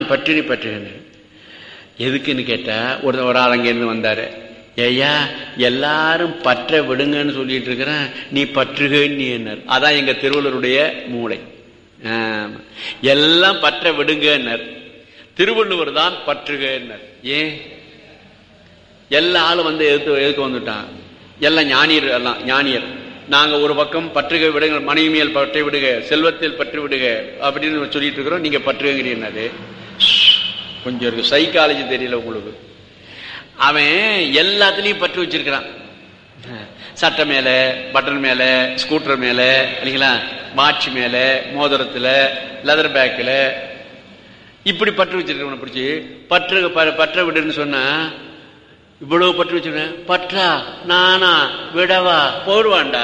பற்றினி பற்றுகிறேன் எதுக்குன்னு கேட்டா ஒரு ஒரு ஆள் அங்கேருந்து வந்தாரு ஐயா எல்லாரும் பற்ற விடுங்கன்னு சொல்லிட்டு இருக்கிறேன் நீ பற்றுகன்னு என்னார் அதான் எங்க திருவள்ளுவருடைய மூளை ஆமா. எல்லாம் பற்ற விடுங்கன்னார் திருவள்ளுவர் தான் பற்றுகன்னார் ஏன் எல்லா ஆளும் வந்து எதிர்த்து எதுக்கு வந்துட்டான் எல்லாம் ஞானியர் எல்லாம் ஞானியர் நாங்க ஒரு பக்கம் பற்றுக விடுங்க மனைவி மேல் பற்றை விடுக செல்வத்தில் பற்று விடுக அப்படின்னு சொல்லிட்டு இருக்கிறோம் நீங்க பற்றுகிறீங்கன்னாரு கொஞ்சம் இருக்கு சைக்காலஜி தெரியல உங்களுக்கு அவன் எல்லாத்துலயும் பற்று வச்சிருக்கிறான் சட்டை மேல பட்டன் மேல ஸ்கூட்டர் மேல இல்லைங்களா வாட்ச் மேல மோதிரத்துல லெதர் பேக்கில் இப்படி பற்று வச்சிருக்கவனை பிடிச்சி பற்று ப- பற்ற விடுன்னு சொன்னா இவ்வளவு பற்று வச்சிருக்கேன் பற்றா நானா விடவா போடுவான்டா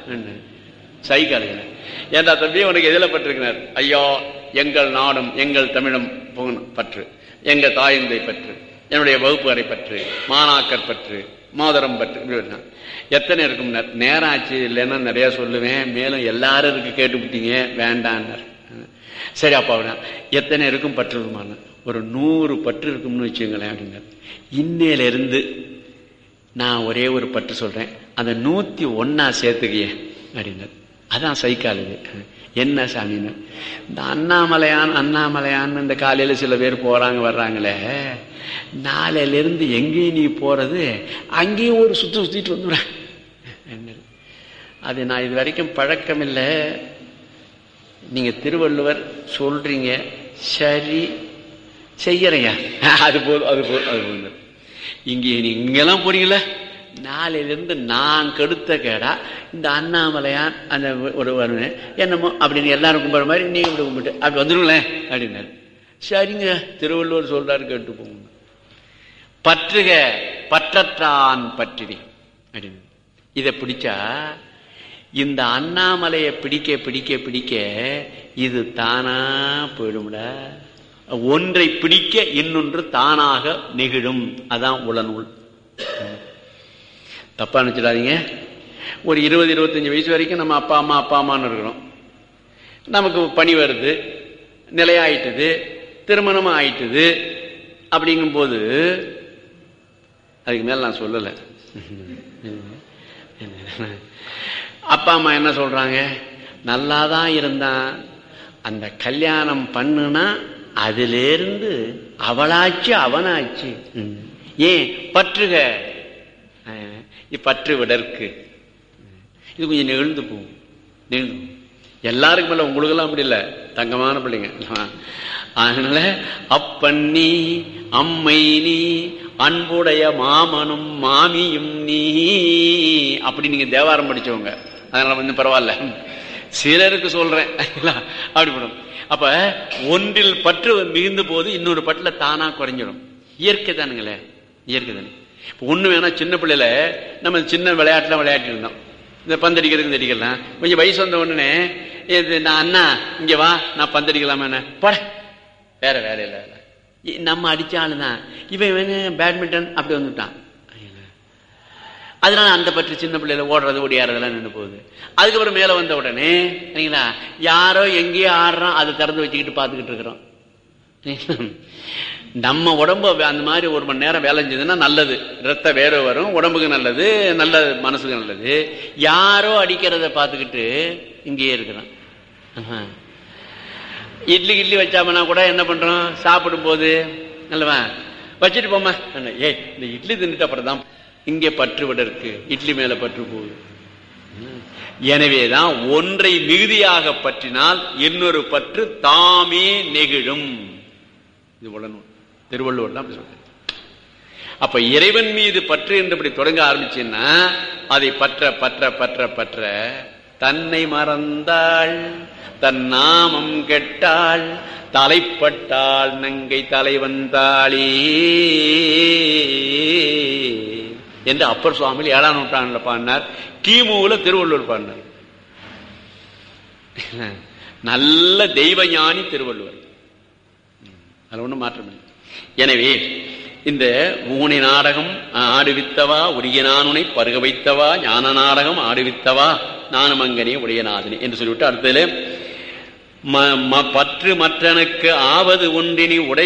சைக்காலஜி ஏன்டா தம்பி உனக்கு எதில் பற்றிருக்கிறார் ஐயா எங்கள் நாடும் எங்கள் தமிழும் போகணும் பற்று எங்க தாயந்தை பற்று என்னுடைய வகுப்பு அறை பற்று மாணாக்கர் பற்று மோதிரம் பற்று இப்படி வரணும். எத்தனை இருக்கும் நேரம் ஆச்சு இல்லைன்னா நிறைய சொல்லுவேன் மேலும் எல்லாரும் இருக்கு கேட்டுவிட்டீங்க வேண்டான்னார் சரி அப்பா அவனா, எத்தனை இருக்கும் பற்று இருக்குமான ஒரு நூறு பற்று இருக்கும்னு வச்சுங்களேன் அப்படின்னார் இன்னையில இருந்து நான் ஒரே ஒரு பற்று சொல்றேன் அந்த நூத்தி ஒன்னா சேர்த்துக்கிய அப்படின்னார் அதான் சைக்காலஜி என்ன சாமின்னு இந்த அண்ணாமலையான் அண்ணாமலையான் இந்த காலையில சில பேர் போறாங்க வர்றாங்களே நாளையில இருந்து எங்கேயும் நீ போறது அங்கேயும் ஒரு சுத்து சுத்திட்டு வந்துடுறேன் என்னது? அது நான் இது வரைக்கும் பழக்கம் இல்லை நீங்க திருவள்ளுவர் சொல்றீங்க சரி செய்யறையா அது போதும் அது போதும் அது போதும் இங்கே நீ இங்கெல்லாம் போறீங்களே நாளையிலிருந்து நான் கெடுத்த கேடா இந்த அண்ணாமலையான் அந்த ஒரு வருவேன் என்னமோ அப்படின்னு எல்லாரும் கும்பிட்ற மாதிரி நீ இப்படி கும்பிட்டு அப்படி வந்துருங்களேன் அப்படின்னாரு சரிங்க திருவள்ளுவர் சொல்றாரு கேட்டு போங்க பற்றுக பற்றற்றான் பற்றினி அப்படின்னு இதை பிடிச்சா இந்த அண்ணாமலையை பிடிக்க பிடிக்க பிடிக்க இது தானா போயிடும்ல ஒன்றை பிடிக்க இன்னொன்று தானாக நெகிழும் அதான் உளநூல் தப்பா நினைச்சிடாதீங்க ஒரு இருபது இருபத்தஞ்சு வயசு வரைக்கும் நம்ம அப்பா அம்மா அப்பா அம்மான்னு இருக்கிறோம் நமக்கு பணி வருது நிலையாயிட்டுது திருமணமும் ஆயிட்டுது அப்படிங்கும்போது அதுக்கு மேல நான் சொல்லலை அப்பா அம்மா என்ன சொல்றாங்க நல்லா தான் இருந்தான் அந்த கல்யாணம் பண்ணுனா அதிலிருந்து அவளாச்சு அவனாச்சு ம். ஏன் பற்றுக அஹ், இப்பற்று விடற்கு இது கொஞ்சம் நெகிழ்ந்து போகும் நெகிழ்ந்து போகும். எல்லாருக்கும் மேல உங்களுக்கெல்லாம் அப்படி இல்லை தங்கமான பிள்ளைங்க அதனால அப்பன் நீ அம்மை நீ அன்புடைய மாமனும் மாமியும் நீ அப்படி நீங்க தேவாரம் படிச்சவங்க அதனால வந்து பரவாயில்ல சிலருக்கு சொல்றேன் அப்படி பண்ணும் அப்ப ஒன்றில் பற்று மிகுந்த போது இன்னொரு பட்டுல தானா குறைஞ்சிடும் இயற்கை தானுங்களே இயற்கை தானே இப்ப ஒண்ணு வேணா சின்ன பிள்ளையில நம்ம சின்ன விளையாட்டுல விளையாட்டு இருந்தோம் இந்த பந்தடிக்கிறதுக்கு தெரிக்கலாம் கொஞ்சம் வயசு வந்த உடனே இது நான் அண்ணா இங்க வா நான் பந்தடிக்கலாமா என்ன போட வேற வேலை இல்லை வேலை. இ- நம்ம அடிச்ச ஆளுதான் இவன் வேணு பேட்மிண்டன் அப்படி வந்துட்டான் அதனால அந்த பற்றி சின்ன பிள்ளையில ஓடுறது ஓடியாறதெல்லாம் நின்று போகுது அதுக்கப்புறம் மேல வந்த உடனே சரிங்களா யாரோ எங்கேயோ ஆடுறான் அதை திறந்து வச்சுக்கிட்டு பார்த்துக்கிட்டு இருக்கிறோம் நம்ம உடம்பு அந்த மாதிரி ஒரு மணி நேரம் வேலை செஞ்சதுன்னா நல்லது ரத்த வேர்வை வரும் உடம்புக்கு நல்லது நல்ல மனசுக்கு நல்லது யாரோ அடிக்கிறத பார்த்துக்கிட்டு இங்கேயே இருக்கிறான் ஆஹா. இட்லி இட்லி வச்சாமனா கூட என்ன பண்றோம் சாப்பிடும் போது நல்லவா வச்சுட்டு போமா ஏய் இந்த இட்லி தின்னுட்டு அப்புறம் தான் இங்கே பற்று விட இருக்கு இட்லி மேல பற்று போகுது எனவேதான் ஒன்றை மிகுதியாக பற்றினால் இன்னொரு பற்று தாமே நெகிழும் இது உடனும் திருவள்ளுவர் தான் அப்படி சொல்றாரு. அப்ப இறைவன் மீது பற்று என்று இப்படி தொடங்க ஆரம்பிச்சுன்னா அதை பற்ற பற்ற பற்ற பற்ற தன்னை மறந்தாள் தன் நாமம் கெட்டாள் தலைப்பட்டாள் நங்கை தலைவந்தாளே என்று அப்பர் சுவாமி ஏழாம் நூற்றாண்டுல பாடினார் கிமுல திருவள்ளுவர் பாடினார் நல்ல தெய்வஞானி திருவள்ளுவர் அதுல ஒண்ணும் மாற்றம் இல்லை எனவே இந்த ஊனை நாடகம் ஆடுவித்தவா உரிய நானுனை பருக வைத்தவா ஞான நாடகம் ஆடுவித்தவா நானுமங்கனே உடையநாதனே என்று சொல்லிவிட்டு அடுத்ததுல ம- ம- பற்று மற்றனுக்கு ஆவது ஒன்றினி உடை